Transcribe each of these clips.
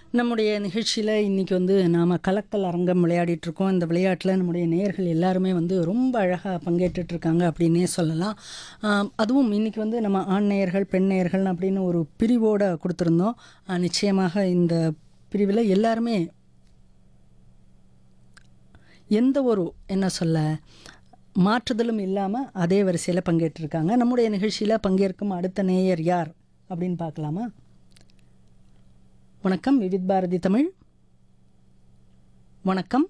நம்முடைய நிகழ்ச்சியில் இன்றைக்கி வந்து நாம் கலக்கல் அரங்கம் விளையாடிட்டு இருக்கோம் இந்த விளையாட்டில் நம்முடைய நேயர்கள் எல்லாருமே வந்து ரொம்ப அழகாக பங்கேற்றுட்டு இருக்காங்க அப்படின்னே சொல்லலாம் ஆம், அதுவும் இன்றைக்கி வந்து நம்ம ஆண் நேயர்கள் பெண் நேயர்கள் அப்படின்னு ஒரு பிரிவோடு கொடுத்துருந்தோம் ஆ, நிச்சயமாக இந்த பிரிவில் எல்லாருமே எந்த ஒரு என்ன சொல்ல மாற்றுதலும் இல்லாமல் அதே வரிசையில் பங்கேற்றிருக்காங்க நம்முடைய நிகழ்ச்சியில் பங்கேற்கும் அடுத்த நேயர் யார் அப்படின்னு பார்க்கலாமா வணக்கம் விவித் பாரதி தமிழ் வணக்கம்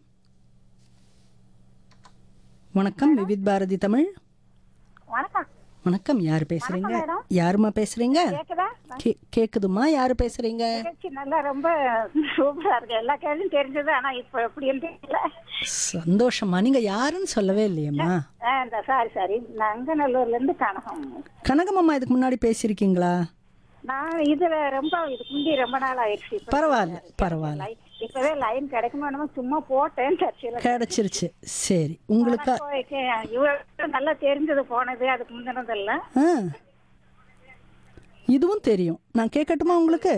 வணக்கம் விவித் பாரதி தமிழ் வணக்கம் வணக்கம் யார் பேசுறீங்க வணக்கம் மேடம். யாருமா பேசுறீங்க கேக்குதா கே கேக்குதுமா யார் பேசுறீங்க நிகழ்ச்சி நல்லா ரொம்ப சூப்பரா இருக்கு எல்லா கேள்வியும் தெரிஞ்சது ஆனா இப்ப எப்படின்னு தெரியல சந்தோஷமா நீங்க யாருன்னு சொல்லவே இல்லையம்மா ஆ, இந்த சாரி சாரி நங்கநல்லூர்ல இருந்து கனகம் கனகமம்மா இதுக்கு முன்னாடி பேசியிருக்கீங்களா நான் இதுல ரொம்ப இதுக்கு முந்தி ரொம்ப நாள் ஆயிடுச்சு இப்ப பரவாயில்ல பரவாயில்ல லை- இப்பவே லைன் கிடைக்குமா என்னமோ சும்மா போட்டேன் கட்சியில கிடைச்சிருச்சு சரி உங்களுக்கு இவ்வளவு நல்லா தெரிஞ்சது போனது அதுக்கு முந்தினதெல்லாம் ஆ இதுவும் தெரியும் நான் கேட்கட்டுமா உங்களுக்கு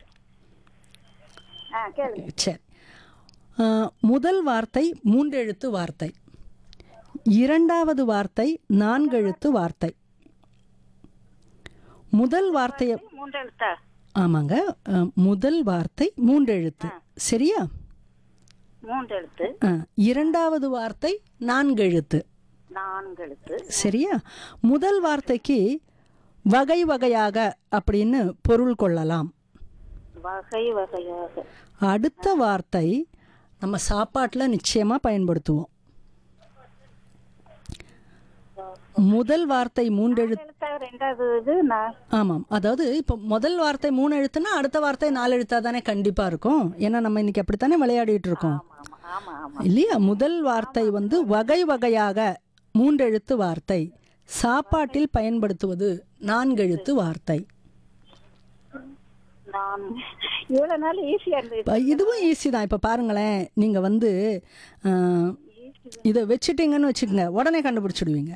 ஆ கேளுங்க சரி ஆ, முதல் வார்த்தை மூன்றெழுத்து வார்த்தை இரண்டாவது வார்த்தை நான்கெழுத்து வார்த்தை முதல் வார்த்தையை மூன்று எழுத்தா ஆமாங்க ஆ, முதல் வார்த்தை மூன்றெழுத்து சரியா மூன்று எழுத்து ஆ, இரண்டாவது வார்த்தை நான்கெழுத்து நான்கு எழுத்து சரியா முதல் வார்த்தைக்கு வகை வகையாக அப்படின்னு பொருள் கொள்ளலாம் வகை வகையாக அடுத்த வார்த்தை நம்ம சாப்பாட்டில் நிச்சயமாக பயன்படுத்துவோம் முதல் வார்த்தை மூன்றெழுத்து எழுத்தா ரெண்டாவது இது நான் ஆமாம் அதாவது இப்போ முதல் வார்த்தை மூணு எழுத்துனா அடுத்த வார்த்தை நாலு எழுத்தா தானே கண்டிப்பாக இருக்கும் ஏன்னா நம்ம இன்னைக்கு அப்படித்தானே விளையாடிட்டு இருக்கோம் ஆமா ஆமா ஆமா இல்லையா முதல் வார்த்தை வந்து வகை வகையாக மூன்றெழுத்து வார்த்தை சாப்பாட்டில் பயன்படுத்துவது நான்கெழுத்து வார்த்தை நான் இவ்வளவு நாள் ஈஸியா இருந்தது இப்ப இதுவும் ஈஸி தான் இப்போ பாருங்களேன் நீங்கள் வந்து ஆஹ், இதை வச்சுட்டீங்கன்னு வச்சுக்கோங்க உடனே கண்டுபிடிச்சிடுவீங்க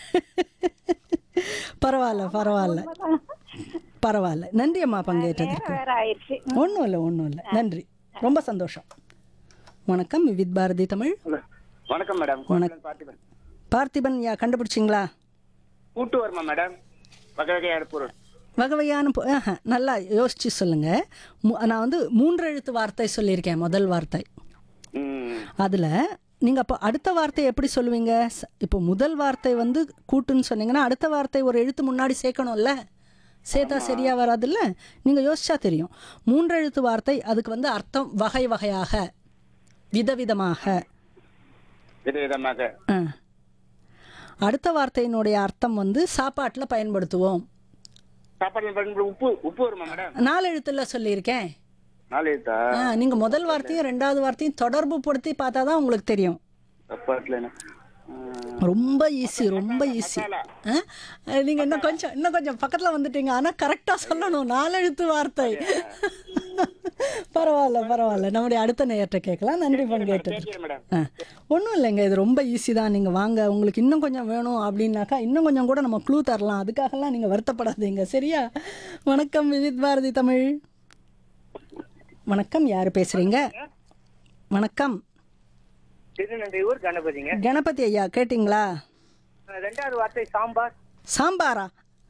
பரவாயில்ல பரவாயில்ல பரவாயில்ல நன்றி அம்மா பங்கேற்றதற்கு வேற ஆயிடுச்சு ஒன்றும் இல்லை ஒன்றும் இல்லை நன்றி ரொம்ப சந்தோஷம் வணக்கம் வித் பாரதி தமிழ் ஹலோ வணக்கம் மேடம் கோட்டலன் பார்த்திபன் பார்த்திபன் யா கண்டுபிடிச்சிங்களா கூட்டு வருமா மேடம் வகை வகையான பொருள் வகை வகையான பொ- ஆஹா, நல்லா யோசிச்சு சொல்லுங்க மு- நான் வந்து மூன்று எழுத்து வார்த்தை சொல்லியிருக்கேன் முதல் வார்த்தை ம் அதில் நீங்கள் அப்போ அடுத்த வார்த்தை எப்படி சொல்லுவீங்க ச- இப்போ முதல் வார்த்தை வந்து கூட்டுன்னு சொன்னீங்கன்னா அடுத்த வார்த்தை ஒரு எழுத்து முன்னாடி சேர்க்கணும்ல சேர்த்தா சரியாக வராதுல்ல நீங்கள் யோசிச்சா தெரியும் மூன்று எழுத்து வார்த்தை அதுக்கு வந்து அர்த்தம் வகை வகையாக விதவிதமாக விதவிதமாக ஆ. அடுத்த வார்த்தையினுடைய அர்த்தம் வந்து சாப்பாட்டில் பயன்படுத்துவோம் சாப்பாடு பயன்படும் உப்பு உப்பு வருமா மேடம் நாலு எழுத்துல சொல்லியிருக்கேன் நாலு எழுத்தா ஆ, நீங்க முதல் வார்த்தையும் ரெண்டாவது வார்த்தையும் தொடர்பு படுத்தி பார்த்தா தான் உங்களுக்கு தெரியும் சாப்பாட்டுல என்ன ம், ரொம்ப ஈஸி ரொம்ப ஈஸி நீங்க இன்னும் கொஞ்சம் இன்னும் கொஞ்சம் பக்கத்துல வந்துட்டீங்க ஆனா கரெக்டா சொல்லணும் நாலெழுத்து வார்த்தை பரவாயில்ல பரவாயில்ல நம்முடைய அடுத்த நேயர்கிட்ட கேட்கலாம் நன்றி பங்கேற்றது கேட்கிறேன் மேடம் ஆ ஒன்றும் இல்லைங்க இது ரொம்ப ஈஸி தான் நீங்கள் வாங்க உங்களுக்கு இன்னும் கொஞ்சம் வேணும் அப்படின்னாக்கா இன்னும் கொஞ்சம் கூட நம்ம க்ளூ தரலாம் அதுக்காகலாம் நீங்கள் வருத்தப்படாதீங்க சரியா வணக்கம் விவித் பாரதி தமிழ் வணக்கம் யார் பேசுகிறீங்க வணக்கம் திருநெல்வேலூர் கணபதிங்க கணபதி ஐயா கேட்டிங்களா ரெண்டாவது வார்த்தை சாம்பார் சாம்பாரா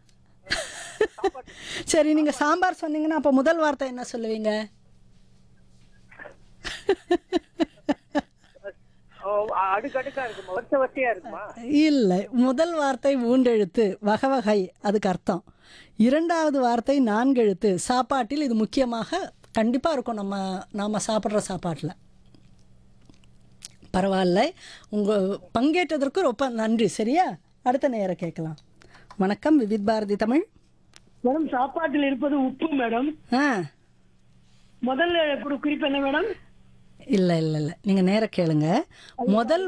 சரி நீங்கள் சாம்பார் சொன்னீங்கன்னா அப்போ முதல் வார்த்தை என்ன சொல்லுவீங்க அடுக்கடுக்கா இருக்குமா வருஷ வரிசையா இருக்குமா இல்லை முதல் வார்த்தை மூன்றெழுத்து வகை வகை அதுக்கு அர்த்தம் இரண்டாவது வார்த்தை நான்கெழுத்து சாப்பாட்டில் இது முக்கியமாக கண்டிப்பாக இருக்கும் நம்ம நாம் சாப்பிட்ற சாப்பாட்டில் பரவாயில்ல உங்கள் பங்கேற்றதற்கு ரொம்ப நன்றி சரியா அடுத்த நேரம் கேட்கலாம் வணக்கம் விவித் பாரதி தமிழ் மேடம் சாப்பாட்டில் இருப்பது உப்பு மேடம் ஆ முதல்ல குறி- குறிப்பு என்ன மேடம் இல்லை இல்லை இல்லை நீங்கள் நேர கேளுங்க முதல்